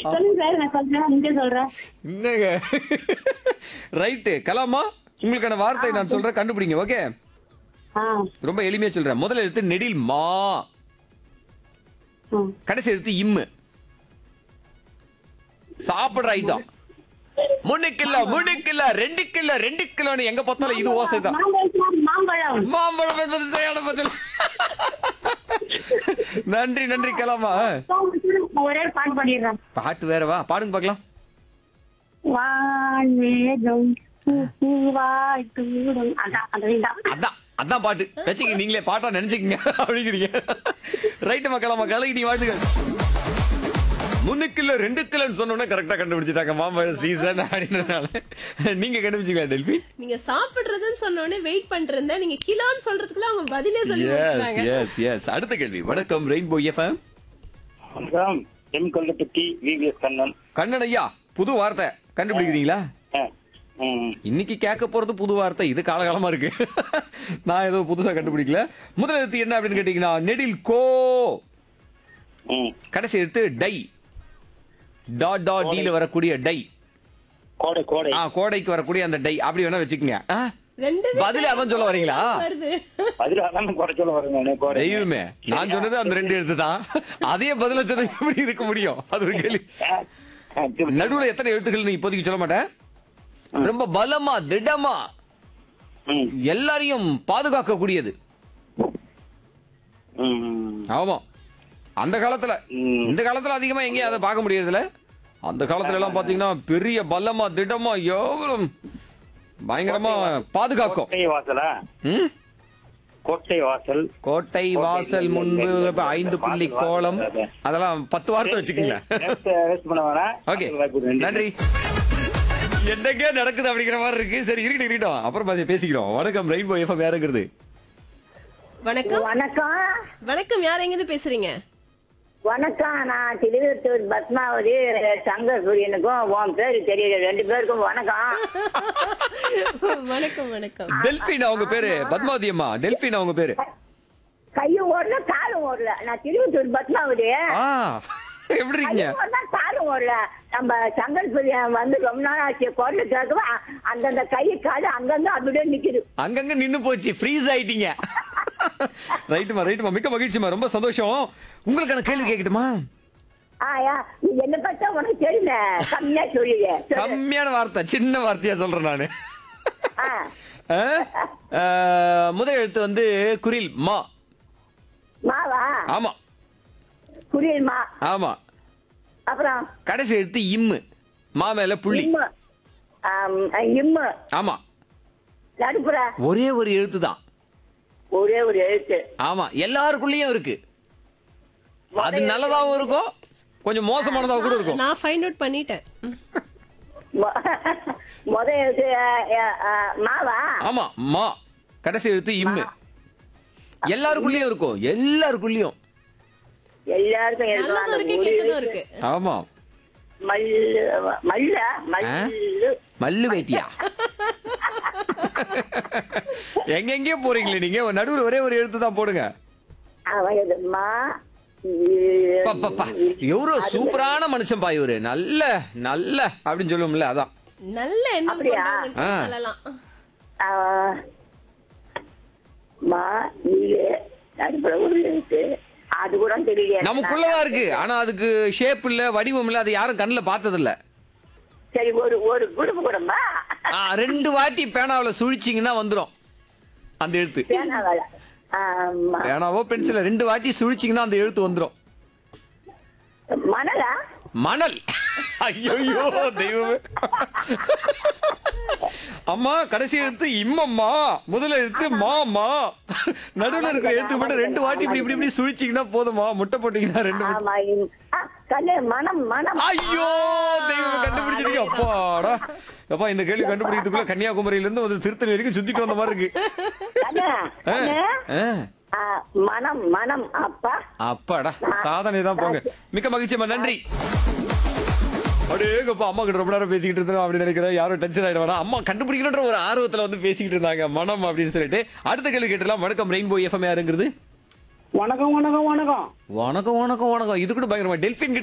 சொல்லுங்க சார் நான் சொல்றேன் நீங்க சொல்றேன் என்னங்க ரைட்டு கலாமா உங்களுக்கான வார்த்தை நான் சொல்றேன் கண்டுபிடிங்க ஓகே ஆ ரொம்ப எளிமையா சொல்றேன் முதல் எழுத்து நெடில் மா ம். கடைசி எழுத்து இம்மு சாப்பிடுற ஐட்டம் மூணு கிலோ மூணு கிலோ ரெண்டு கிலோ ரெண்டு கிலோன்னு எங்க பார்த்தாலும் இது ஓசை தான் மாம்பழம் மாம்பழம் மாம்பழம் என்பது சரியான பதில் நன்றி நன்றி கலாமா ஒரே ஒரு பாட்டு பாடிடுறேன் பாட்டு வேறவா பாடுங்க பார்க்கலாம் வான்மேகம் பூவாய் தூரும் அதான் அதுதான் அதான் அதான் பாட்டு வச்சுக்க நீங்களே பாட்டா நினைச்சுக்கீங்க அப்படிங்கிறீங்க ரைட்டு மக்களா மக்களுக்கு நீ வாழ்த்துக்கள் மூணு கிலோ ரெண்டு கிலோன்னு சொன்னோன்னே கரெக்டா கண்டுபிடிச்சிட்டாங்க மாம்பழ சீசன் அப்படின்றதுனால நீங்க கண்டுபிடிச்சிங்களா டெல்பி நீங்க சாப்பிடுறதுன்னு சொன்னோடனே வெயிட் பண்ணிருந்தேன் நீங்க கிலோன்னு சொல்றதுக்குள்ள அவங்க பதிலே சொல்லி எஸ் முடிச்சிட்டாங்க எஸ் எஸ் அடுத்த கேள்வி வணக்கம் ரெயின்போ எஃப்எம் வணக்கம் எம் கொல்லப்பட்டி விவிஎஸ் கண்ணன் கண்ணன் ஐயா புது வார்த்தை கண்டுபிடிக்கிறீங்களா ஆ, ம், இன்னைக்கு கேட்க போறது புது வார்த்தை இது காலகாலமா இருக்கு நான் ஏதோ புதுசா கண்டுபிடிக்கல முதல் எழுத்து என்ன அப்படின்னு கேட்டீங்கன்னா நெடில் கோ ம். கடைசி எழுத்து டை டாட் டாட் டீல வரக்கூடிய டை கோடை கோடை ஆ கோடைக்கு வரக்கூடிய அந்த டை அப்படி வேணா வச்சுக்கோங்க ஆ? ரெண்டு பதிலே அதான் சொல்ல வரீங்களா வருது பதில் அதான் குறைச்சல வருங்க எனக்கு கோடை தெய்வமே நான் சொன்னது அந்த ரெண்டு எழுத்து தான் அதே பதில சொன்னது எப்படி இருக்க முடியும் அது ஒரு கேள்வி ஆ, ஆ, திரும்ப. நடுவுல எத்தனை எழுத்துக்கள் இப்போதைக்கு சொல்ல மாட்டேன் ரொம்ப பலமா திடமா ம், எல்லாரையும் பாதுகாக்கக்கூடியது ம், ம். ஆமா அந்த காலத்துல ம். இந்த காலத்துல அதிகமா எங்கேயும் அதை பார்க்க முடியறதுல அந்த காலத்துல எல்லாம் பாத்தீங்கன்னா பெரிய பலமா திடமா எவ்வளவு பயங்கரமா பாதுகாக்கும் கோட்டை வாசலா ம்? கோட்டை வாசல் கோட்டை வாசல் முன்பு இப்ப ஐந்து புள்ளி கோலம் அதெல்லாம் பத்து வார்த்தை வச்சுக்கீங்களா Next, rest பண்ண வேணாம். ஓகே வாய்ப்பு நன்றி. நன்றி என்னங்க நடக்குது அப்படிங்கிற மாதிரி இருக்கு சரி இருக்கட்டும் இருக்கட்டும் அப்புறம் பாதி பேசிக்கிறோம் வணக்கம் ரெயின்போ எஃப்எம் யாருங்கிறது வணக்கம் வணக்கம் வணக்கம் யார் எங்க இருந்து பேசுறீங்க வணக்கம் நான் திருவிழத்தூர் பத்மாவதி சங்கர் சூரியனுக்கும் உன் பேரு தெரியல ரெண்டு பேருக்கும் வணக்கம் வணக்கம் வணக்கம் டெல்பின் அவங்க பேரு பத்மாவதி அம்மா டெல்பின் அவங்க பேரு கையும் ஓடல காலும் ஓடல நான் திருவிழத்தூர் பத்மாவதி ஆ எப்படி இருக்கீங்க கையும் ஓடல காலும் ஓடல நம்ம சங்கர் சூரியன் வந்து ரொம்ப நாள் ஆச்சு குரல் கேட்கவா அந்தந்த கை காலு அங்கங்க அப்படியே நிக்குது அங்கங்க நின்னு போச்சு ஃப்ரீஸ் ஆயிட்டீங்க ரைட்டுமா ரைட்டுமா மிக்க மகிழ்ச்சிமா ரொம்ப சந்தோஷம் உங்களுக்கான கேள்வி கேட்கட்டுமா ஆயா நீ என்ன பார்த்தா உனக்கு தெரியல கம்மியா சொல்லுங்க சொல்லு. கம்மியான வார்த்தை சின்ன வார்த்தையா சொல்றேன் நானு ஆ, ஆ? ஆ, முதல் எழுத்து வந்து குரில் மா மாவா ஆமா புரியல் மா ஆமா அப்புறம் கடைசி எழுத்து இம்மு மா மேல புள்ளி இம்மு ஆம், இம்மு ஆமா நடுப்புற ஒரே ஒரு எழுத்து தான் ஒரே ஒரு எழுத்து ஆமா எல்லாருக்குள்ளேயும் இருக்கு அது நல்லதாவும் இருக்கும் கொஞ்சம் மோசமானதாவும் கூட இருக்கும் நான் ஃபைண்ட் அவுட் பண்ணிட்டேன் ம். மொ- முத எழுத்து அ, அ, அ, மாவா ஆமா மா கடைசி எழுத்து இம்மு எல்லாருக்குள்ளேயும் இருக்கும் எல்லாருக்குள்ளேயும் எல்லாருக்கும் நல்லதும் இருக்கு எழுதலாம் கெட்டதும் இருக்கு ஆமா மல்லு மல்ல மல்லு மல்லு வேட்டியா எங்கெங்கேயோ போறீங்களே நீங்க ஒரு நடுவுல ஒரே ஒரு எழுத்து தான் போடுங்க அவன் மா பா, பா, பா. எவ்வளவு சூப்பரான மனுஷன் பா இவரு நல்ல நல்ல அப்படின்னு சொல்லுவோம்ல அதான் நல்ல எண்ணம் அப்படியா? கொண்டவங்கன்னு ஆ. சொல்லலாம் ஆ, மா நீரு நடுப்புற ஒரு எழுத்து அது கூட தெரியல நமக்குள்ளதான் இருக்கு ஆனா அதுக்கு ஷேப் இல்ல வடிவம் இல்ல அது யாரும் கண்ணுல பார்த்தது இல்ல சரி ஒரு ஒரு குடும்ப கூடமா ஆ, ரெண்டு வாட்டி பேனாவுல சுழிச்சிங்கன்னா வந்துரும் அந்த எழுத்து பேனாவால ஆமா. பேனாவோ பென்சில ரெண்டு வாட்டி சுழிச்சிங்கன்னா அந்த எழுத்து வந்துரும் மணலா மணல் ஐயோ தெய்வமே அம்மா கடைசி எழுத்து இம்மம்மா முதல் எழுத்து மாமா நடுவுல இருக்க எழுத்து மட்டும் ரெண்டு வாட்டி இப்படி இப்படி இப்படி சுழிச்சிங்கன்னா போதுமா முட்டை போட்டீங்கன்னா ரெண்டு முட்டை ஆமா இம்- ஆ, கண்ணு மனம் மனம் ஐயோ தெய்வம் கண்டுபிடிச்சிருக்கீங்க அப்பாடா அப்பா இந்த கேள்வி கண்டுபிடிக்கிறதுக்குள்ள கன்னியாகுமரியில இருந்து வந்து திருத்தணி வரைக்கும் சுத்திட்டு வந்த மாதிரி இருக்கு கண்ணு ஆ, கண்ணு ஆ. ஆ, மனம் மனம் அப்பா அப்பாடா சாதனை தான் போங்க மிக்க மகிழ்ச்சியம்மா நன்றி அப்படியேங்கப்பா அம்மா கிட்ட ரொம்ப நேரம் பேசிக்கிட்டு இருந்தோம் அப்படின்னு நினைக்கிறேன் யாரும் டென்ஷன் ஆயிட வேணாம் அம்மா கண்டுபிடிக்கணுன்ற ஒரு ஆர்வத்துல வந்து பேசிக்கிட்டு இருந்தாங்க மனம் அப்படின்னு சொல்லிட்டு அடுத்த கேள்வி கேட்டலாம் வணக்கம் ரெயின்போ எஃப்எம் யாருங்கிறது வணக்கம் வணக்கம் வணக்கம் வணக்கம் வணக்கம் வணக்கம் இது கூட பயங்கரமா டெல்பின் கிட்ட